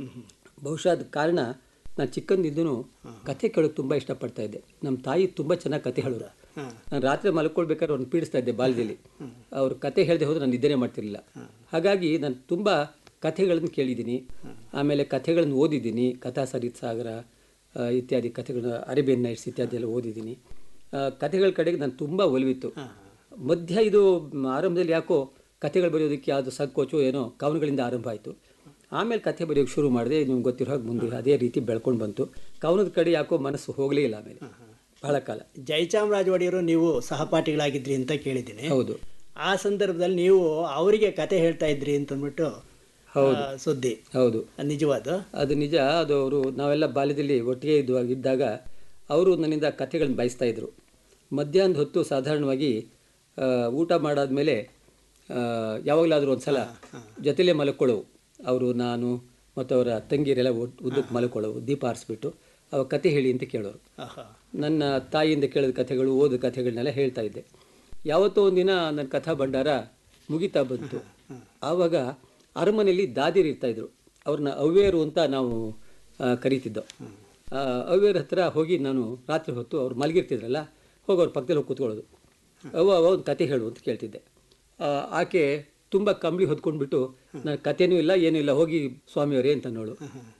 ಬಹುಶಃ ಅದಕ್ಕೆ ಕಾರಣ ನಾನು ಚಿಕ್ಕಂದಿದ್ದೂ ಕತೆ ಕೇಳೋಕೆ ತುಂಬ ಇಷ್ಟಪಡ್ತಾ ಇದ್ದೆ ನಮ್ಮ ತಾಯಿ ತುಂಬ ಚೆನ್ನಾಗಿ ಕತೆ ಹೇಳೋರು ನಾನು ರಾತ್ರಿ ಮಲ್ಕೊಳ್ಬೇಕಾದ್ರೆ ಅವ್ರನ್ನ ಪೀಡಿಸ್ತಾ ಇದ್ದೆ ಬಾಲ್ಯದಲ್ಲಿ ಅವ್ರ ಕತೆ ಹೇಳದೆ ಹೋದ್ರೆ ನಾನು ನಿದ್ದೆನೇ ಮಾಡ್ತಿರ್ಲಿಲ್ಲ ಹಾಗಾಗಿ ನಾನು ತುಂಬ ಕಥೆಗಳನ್ನು ಕೇಳಿದ್ದೀನಿ ಆಮೇಲೆ ಕಥೆಗಳನ್ನು ಓದಿದ್ದೀನಿ ಕಥಾ ಸರಿತ್ ಸಾಗರ ಆ, ಇತ್ಯಾದಿ ಕಥೆಗಳನ್ನ ಅರೇಬಿಯನ್ ನೈಟ್ಸ್ ಇತ್ಯಾದಿ ಎಲ್ಲ ಓದಿದ್ದೀನಿ ಆ, ಕಥೆಗಳ ಕಡೆಗೆ ನಾನು ತುಂಬ ಒಲವಿತ್ತು ಮಧ್ಯ ಇದು ಮ್, ಆರಂಭದಲ್ಲಿ ಯಾಕೋ ಕಥೆಗಳು ಬರೆಯೋದಕ್ಕೆ ಯಾವುದು ಸಂಕೋಚೋ ಏನೋ ಕವನಗಳಿಂದ ಆರಂಭ ಆಯಿತು ಆಮೇಲೆ ಕಥೆ ಬರೆಯೋಕ್ಕೆ ಶುರು ಮಾಡಿದೆ ನಿಮ್ಗೆ ಗೊತ್ತಿರೋ ಹಾಗೆ ಮುಂದೆ ಅದೇ ರೀತಿ ಬೆಳ್ಕೊಂಡು ಬಂತು ಕವನದ ಕಡೆ ಯಾಕೋ ಮನಸ್ಸು ಹೋಗಲೇ ಇಲ್ಲ ಆಮೇಲೆ ಬಹಳ ಕಾಲ ಜಯಚಾಮರಾಜ ಒಡೆಯರು ನೀವು ಸಹಪಾಠಿಗಳಾಗಿದ್ರಿ ಅಂತ ಕೇಳಿದ್ದೀನಿ ಹೌದು ಆ ಸಂದರ್ಭದಲ್ಲಿ ನೀವು ಅವರಿಗೆ ಕತೆ ಹೇಳ್ತಾ ಇದ್ರಿ ಅಂತಂದ್ಬಿಟ್ಟು ಹೌದು. ಆ, ಸುದ್ದಿ ಹೌದು ಅದ್ ನಿಜವಾದ ಅದು ನಿಜ ಅದು ಅವರು ನಾವೆಲ್ಲ ಬಾಲ್ಯದಲ್ಲಿ ಒಟ್ಟಿಗೆ ಇದ್ದು ಇದ್ದಾಗ ಅವರು ನನ್ನಿಂದ ಕಥೆಗಳನ್ನ ಬಯಸ್ತಾ ಇದ್ರು ಮಧ್ಯಾಹ್ನದ ಹೊತ್ತು ಸಾಧಾರಣವಾಗಿ ಆ, ಊಟ ಮಾಡಾದ್ಮೇಲೆ ಯಾವಾಗಲಾದರೂ ಒಂದು ಸಲ ಜೊತೆಲೇ ಮಲ್ಕೊಳ್ಳೋವು ಅವರು ನಾನು ಮತ್ತು ಅವರ ತಂಗಿಯರೆಲ್ಲ ಒಟ್ಟು ಉದ್ದಕ್ಕೆ ಮಲ್ಕೊಳ್ಳೋವು ದೀಪ ಆರಿಸ್ಬಿಟ್ಟು ಅವ ಕತೆ ಹೇಳಿ ಅಂತ ಕೇಳೋರು ಆಹಾ. ನನ್ನ ತಾಯಿಯಿಂದ ಕೇಳಿದ ಕಥೆಗಳು ಓದಿದ ಕಥೆಗಳನ್ನೆಲ್ಲ ಹೇಳ್ತಾ ಇದ್ದೆ ಯಾವತ್ತೋ ಒಂದಿನ ನನ್ನ ಕಥಾ ಭಂಡಾರ ಮುಗಿತಾ ಬಂತು ಆವಾಗ ಅರಮನೆಯಲ್ಲಿ ದಾದಿರು ಇರ್ತಾಯಿದ್ರು ಅವ್ರನ್ನ ಅವ್ವೇರು ಅಂತ ನಾವು ಆ, ಕರೀತಿದ್ದೋ ಆ, ಅವ್ವೇರ ಹತ್ರ ಹೋಗಿ ನಾನು ರಾತ್ರಿ ಹೊತ್ತು ಅವ್ರು ಮಲಗಿರ್ತಿದ್ರಲ್ಲ ಹೋಗಿ ಅವ್ರ ಪಕ್ಕದಲ್ಲಿ ಹೋಗಿ ಕೂತ್ಕೊಳ್ಳೋದು ಅವ್ವ ಅವ್ವ ಒಂದು ಕತೆ ಹೇಳು ಅಂತ ಕೇಳ್ತಿದ್ದೆ ಆ, ಆಕೆ ತುಂಬ ಕಂಬಳಿ ಹೊತ್ಕೊಂಡ್ಬಿಟ್ಟು ನನ್ನ ಕಥೆನೂ ಇಲ್ಲ ಏನೂ ಇಲ್ಲ ಹೋಗಿ ಸ್ವಾಮಿಯವರೇ ಅಂತ ನೋಡು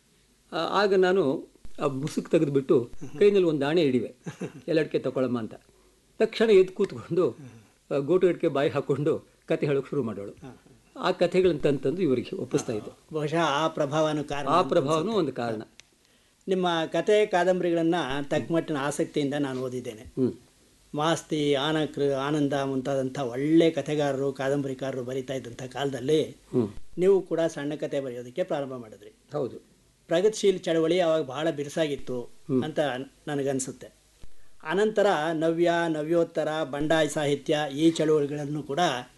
ಆ, ಆಗ ನಾನು ಆ ಮುಸುಕು ತೆಗೆದುಬಿಟ್ಟು ಕೈನಲ್ಲಿ ಒಂದು ಆಣೆ ಹಿಡಿವೆ ಎಲ್ಲಡಿಕೆ ತಗೊಳಮ್ಮ ಅಂತ ತಕ್ಷಣ ಎದ್ದು ಕೂತ್ಕೊಂಡು ಆ, ಗೋಟು ಇಟ್ಕೆ ಬಾಯಿ ಹಾಕ್ಕೊಂಡು ಕತೆ ಹೇಳೋಕೆ ಶುರು ಮಾಡೋಳು ಆ ಕಥೆಗಳನ್ನ ತಂತಂದು ಇವರಿಗೆ ಒಪ್ಪಿಸ್ತಾ ಇದ್ದೆ ಬಹುಶಃ ಆ ಪ್ರಭಾವನೂ ಕಾರಣ ಆ ಪ್ರಭಾವನೂ ಒಂದು ಕಾರಣ ನಿಮ್ಮ ಕತೆ ಕಾದಂಬರಿಗಳನ್ನು ತಕ್ಕಮಟ್ಟಿನ ಆಸಕ್ತಿಯಿಂದ ನಾನು ಓದಿದ್ದೇನೆ ಹ್ಞೂ ಮಾಸ್ತಿ ಆನಕ್ರು ಆನಂದ ಮುಂತಾದಂಥ ಒಳ್ಳೆ ಕಥೆಗಾರರು ಕಾದಂಬರಿಕಾರರು ಬರಿತಾ ಇದ್ದಂಥ ಕಾಲದಲ್ಲಿ ಹ್ಞೂ ನೀವು ಕೂಡ ಸಣ್ಣ ಕತೆ ಬರೆಯೋದಕ್ಕೆ ಪ್ರಾರಂಭ ಮಾಡಿದ್ರಿ ಹೌದು ಪ್ರಗತಿಶೀಲ ಚಳವಳಿ ಅವಾಗ ಬಹಳ ಬಿರುಸಾಗಿತ್ತು ಅಂತ ನನಗನ್ಸುತ್ತೆ ಅನಂತರ ನವ್ಯ ನವ್ಯೋತ್ತರ ಬಂಡಾಯ ಸಾಹಿತ್ಯ ಈ ಚಳವಳಿಗಳನ್ನು ಕೂಡ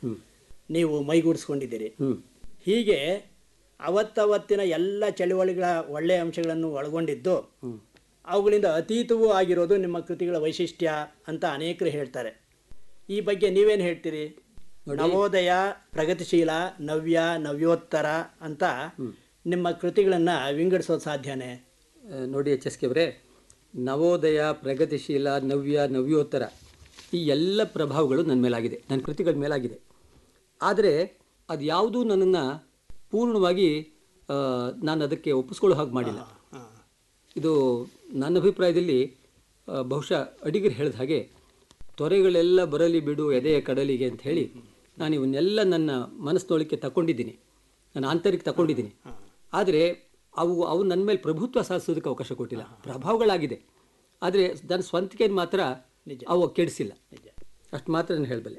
ನೀವು ಮೈಗೂಡಿಸ್ಕೊಂಡಿದ್ದೀರಿ ಹ್ಞೂ ಹೀಗೆ ಅವತ್ತವತ್ತಿನ ಎಲ್ಲ ಚಳವಳಿಗಳ ಒಳ್ಳೆಯ ಅಂಶಗಳನ್ನು ಒಳಗೊಂಡಿದ್ದು ಅವುಗಳಿಂದ ಅತೀತವೂ ಆಗಿರೋದು ನಿಮ್ಮ ಕೃತಿಗಳ ವೈಶಿಷ್ಟ್ಯ ಅಂತ ಅನೇಕರು ಹೇಳ್ತಾರೆ ಈ ಬಗ್ಗೆ ನೀವೇನು ಹೇಳ್ತೀರಿ ನವೋದಯ ಪ್ರಗತಿಶೀಲ ನವ್ಯ ನವ್ಯೋತ್ತರ ಅಂತ ನಿಮ್ಮ ಕೃತಿಗಳನ್ನು ವಿಂಗಡಿಸೋದು ಸಾಧ್ಯನೇ ಆ, ನೋಡಿ ಎಚ್ ಎಸ್ ಕೆ ಅವರೇ ನವೋದಯ ಪ್ರಗತಿಶೀಲ ನವ್ಯ ನವ್ಯೋತ್ತರ ಈ ಎಲ್ಲ ಪ್ರಭಾವಗಳು ನನ್ನ ಮೇಲಾಗಿದೆ ನನ್ನ ಕೃತಿಗಳ ಮೇಲಾಗಿದೆ ಆದರೆ ಅದು ಯಾವುದೂ ನನ್ನನ್ನು ಪೂರ್ಣವಾಗಿ ಆ, ನಾನು ಅದಕ್ಕೆ ಒಪ್ಪಿಸ್ಕೊಳ್ಳೋ ಹಾಗೆ ಮಾಡಿಲ್ಲ ಇದು ನನ್ನ ಅಭಿಪ್ರಾಯದಲ್ಲಿ ಆ, ಬಹುಶಃ ಅಡಿಗರು ಹೇಳಿದ ಹಾಗೆ ತೊರೆಗಳೆಲ್ಲ ಬರಲಿ ಬಿಡು ಎದೆಯ ಕಡಲಿಗೆ ಅಂತ ಹೇಳಿ ನಾನು ಇವನ್ನೆಲ್ಲ ನನ್ನ ಮನಸ್ಸಿನೊಳಕ್ಕೆ ತಗೊಂಡಿದ್ದೀನಿ ನನ್ನ ಆಂತರಿಕ ತಗೊಂಡಿದ್ದೀನಿ ಆದರೆ ಅವು ಅವು ನನ್ನ ಮೇಲೆ ಪ್ರಭುತ್ವ ಸಾಧಿಸೋದಕ್ಕೆ ಅವಕಾಶ ಕೊಟ್ಟಿಲ್ಲ ಪ್ರಭಾವಗಳಾಗಿದೆ ಆದರೆ ನನ್ನ ಸ್ವಂತಿಕೆಯನ್ನು ಮಾತ್ರ ಅವು ಕೆಡಿಸಿಲ್ಲ ಅಷ್ಟು ಮಾತ್ರ ನಾನು ಹೇಳಬಲ್ಲೆ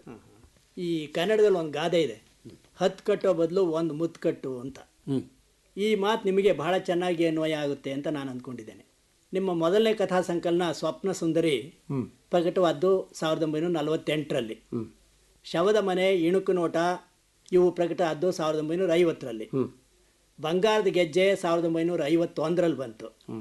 ಈ ಕನ್ನಡದಲ್ಲಿ ಒಂದು ಗಾದೆ ಇದೆ ಹತ್ತು ಕಟ್ಟೋ ಬದಲು ಒಂದು ಮುತ್ತು ಕಟ್ಟು ಅಂತ ಹ್ಞೂ ಈ ಮಾತು ನಿಮಗೆ ಬಹಳ ಚೆನ್ನಾಗಿ ಅನ್ವಯ ಆಗುತ್ತೆ ಅಂತ ನಾನು ಅಂದ್ಕೊಂಡಿದ್ದೇನೆ ನಿಮ್ಮ ಮೊದಲನೇ ಕಥಾ ಸಂಕಲನ ಸ್ವಪ್ನ ಸುಂದರಿ ಹ್ಞೂ ಪ್ರಕಟವಾದ್ದು ಸಾವಿರದ ಒಂಬೈನೂರ ನಲವತ್ತೆಂಟರಲ್ಲಿ ಹ್ಞೂ ಶವದ ಮನೆ ಇಣುಕು ನೋಟ ಇವು ಪ್ರಕಟ ಆದ್ದು ಸಾವಿರದ ಒಂಬೈನೂರ ಐವತ್ತರಲ್ಲಿ ಹ್ಞೂ ಬಂಗಾರದ ಗೆಜ್ಜೆ ಸಾವಿರದ ಒಂಬೈನೂರ ಐವತ್ತೊಂದರಲ್ಲಿ ಬಂತು ಹ್ಞೂ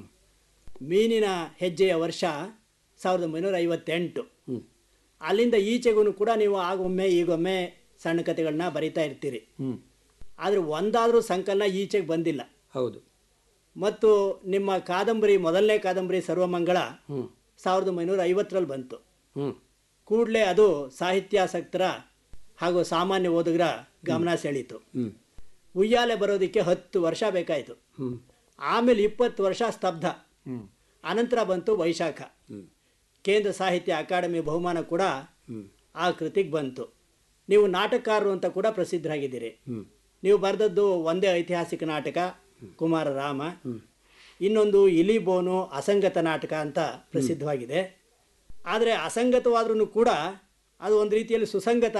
ಮೀನಿನ ಹೆಜ್ಜೆಯ ವರ್ಷ ಸಾವಿರದ ಒಂಬೈನೂರ ಐವತ್ತೆಂಟು ಹ್ಞೂ ಅಲ್ಲಿಂದ ಈಚೆಗೂ ಕೂಡ ನೀವು ಆಗೊಮ್ಮೆ ಈಗೊಮ್ಮೆ ಸಣ್ಣ ಕಥೆಗಳನ್ನ ಬರಿತಾ ಇರ್ತೀರಿ ಹ್ಞೂ ಆದರೆ ಒಂದಾದರೂ ಸಂಕಲನ ಈಚೆಗೆ ಬಂದಿಲ್ಲ ಹೌದು ಮತ್ತು ನಿಮ್ಮ ಕಾದಂಬರಿ ಮೊದಲನೇ ಕಾದಂಬರಿ ಸರ್ವಮಂಗಳ ಹ್ಞೂ ಸಾವಿರದ ಒಂಬೈನೂರ ಐವತ್ತರಲ್ಲಿ ಬಂತು ಹ್ಞೂ ಕೂಡಲೇ ಅದು ಸಾಹಿತ್ಯಾಸಕ್ತರ ಹಾಗೂ ಸಾಮಾನ್ಯ ಓದುಗರ ಗಮನ ಸೆಳೀತು ಹ್ಞೂ ಉಯ್ಯಾಲೆ ಬರೋದಕ್ಕೆ ಹತ್ತು ವರ್ಷ ಬೇಕಾಯಿತು ಹ್ಞೂ ಆಮೇಲೆ ಇಪ್ಪತ್ತು ವರ್ಷ ಸ್ತಬ್ಧ ಹ್ಞೂ ಅನಂತರ ಬಂತು ವೈಶಾಖ ಹ್ಞೂ ಕೇಂದ್ರ ಸಾಹಿತ್ಯ ಅಕಾಡೆಮಿ ಬಹುಮಾನ ಕೂಡ ಹ್ಞೂ ಆ ಕೃತಿಗೆ ಬಂತು ನೀವು ನಾಟಕಕಾರರು ಅಂತ ಕೂಡ ಪ್ರಸಿದ್ಧರಾಗಿದ್ದೀರಿ ಹ್ಞೂ ನೀವು ಬರೆದದ್ದು ಒಂದೇ ಐತಿಹಾಸಿಕ ನಾಟಕ ಕುಮಾರ ರಾಮ ಇನ್ನೊಂದು ಇಲಿ ಬೋನು ಅಸಂಗತ ನಾಟಕ ಅಂತ ಪ್ರಸಿದ್ಧವಾಗಿದೆ ಆದರೆ ಅಸಂಗತವಾದ್ರೂ ಕೂಡ ಅದು ಒಂದು ರೀತಿಯಲ್ಲಿ ಸುಸಂಗತ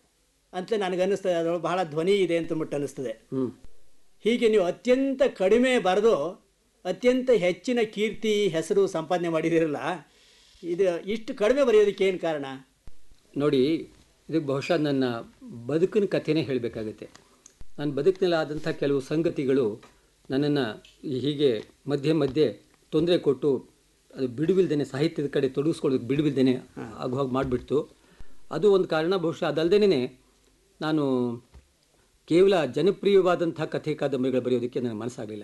ಅಂತ ನನಗನ್ನಿಸ್ತದೆ ಅದರೊಳಗೆ ಬಹಳ ಧ್ವನಿ ಇದೆ ಅಂತ ಮುಟ್ಟು ಅನ್ನಿಸ್ತದೆ ಹ್ಞೂ ಹೀಗೆ ನೀವು ಅತ್ಯಂತ ಕಡಿಮೆ ಬರೆದು ಅತ್ಯಂತ ಹೆಚ್ಚಿನ ಕೀರ್ತಿ ಹೆಸರು ಸಂಪಾದನೆ ಮಾಡಿದಿರಲ್ಲ ಇದು ಇಷ್ಟು ಕಡಿಮೆ ಬರೆಯೋದಕ್ಕೆ ಏನು ಕಾರಣ ನೋಡಿ ಇದಕ್ಕೆ ಬಹುಶಃ ನನ್ನ ಬದುಕಿನ ಕಥೆನೇ ಹೇಳಬೇಕಾಗುತ್ತೆ ನನ್ನ ಬದುಕಿನಲ್ಲಿ ಆದಂಥ ಕೆಲವು ಸಂಗತಿಗಳು ನನ್ನನ್ನು ಹೀಗೆ ಮಧ್ಯೆ ಮಧ್ಯೆ ತೊಂದರೆ ಕೊಟ್ಟು ಅದು ಬಿಡುವಿಲ್ದೇನೆ ಸಾಹಿತ್ಯದ ಕಡೆ ತೊಡಗಿಸ್ಕೊಳ್ಳೋದಕ್ಕೆ ಬಿಡುವಿಲ್ದೇನೆ ಆಗೋ ಹಾಗೆ ಮಾಡಿಬಿಡ್ತು ಅದು ಒಂದು ಕಾರಣ ಬಹುಶಃ ಅದಲ್ಲದೇ ನಾನು ಕೇವಲ ಜನಪ್ರಿಯವಾದಂಥ ಕಥೆ ಕಾದಂಬರಿಗಳು ಬರೆಯೋದಕ್ಕೆ ನನಗೆ ಮನಸ್ಸಾಗಲಿಲ್ಲ